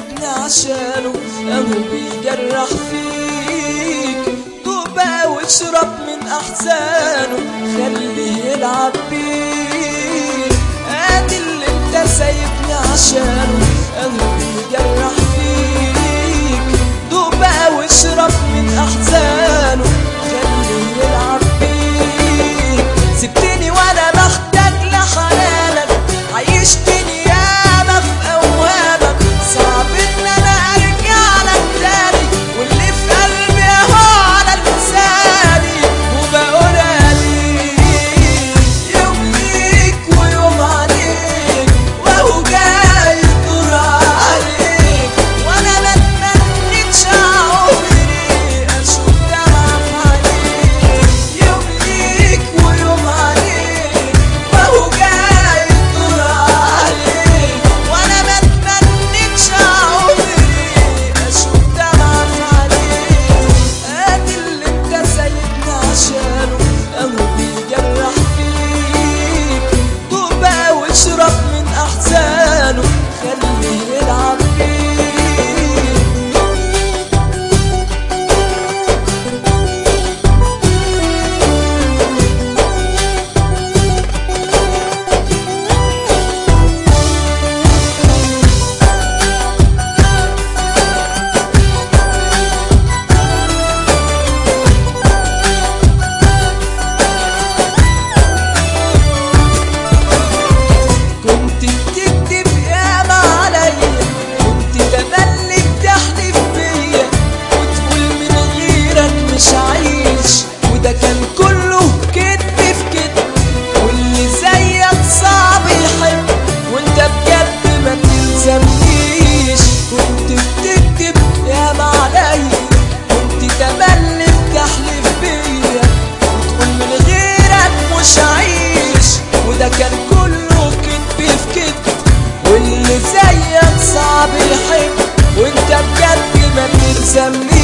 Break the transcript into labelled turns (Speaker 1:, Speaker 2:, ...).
Speaker 1: سايبني عشانه اهو بيجرح فيك دوق بقى واشرب من احزانه خليه يلعب بيك ادي اللي انت سايبني عشانه اهو بيجرح فيك دوق بقى واشرب من احزانه خليه يلعب بيك سبتني وانا محتاج لحنانك عيشتني ياما في اوهامك صعب ان انا ارجع لك تاني واللي في قلبي اهو على لساني وبقولها ليك يوم ليك ويوم عليك وهو جاي الدور عليك وانا ما اتمنيتش عمري اشوف دمعة في عينيك يوم ليك ويوم عليك وهو جاي الدور عليك وانا ما اتمنيتش عمري اشوف دمعة في عينيك ادي اللي انت سايبني عشانه اهو بيجرح فيك دوق بقى واشرب من احزانه خليه يلعب بيك كنت بتكتب ياما عليا كنت تملك تحلف بيا وتقول من غيرك مش عايش وده كان كله كدب في كدب واللي زيك صعب يحب وانت بجد ما تلزمنيش كنت بتكتب ياما عليا كنت تملك تحلف بيا وتقول من غيرك مش عايش وده كان كله كدب في كدب واللي زيك صعب يحب وانت بجد ما تلزمنيش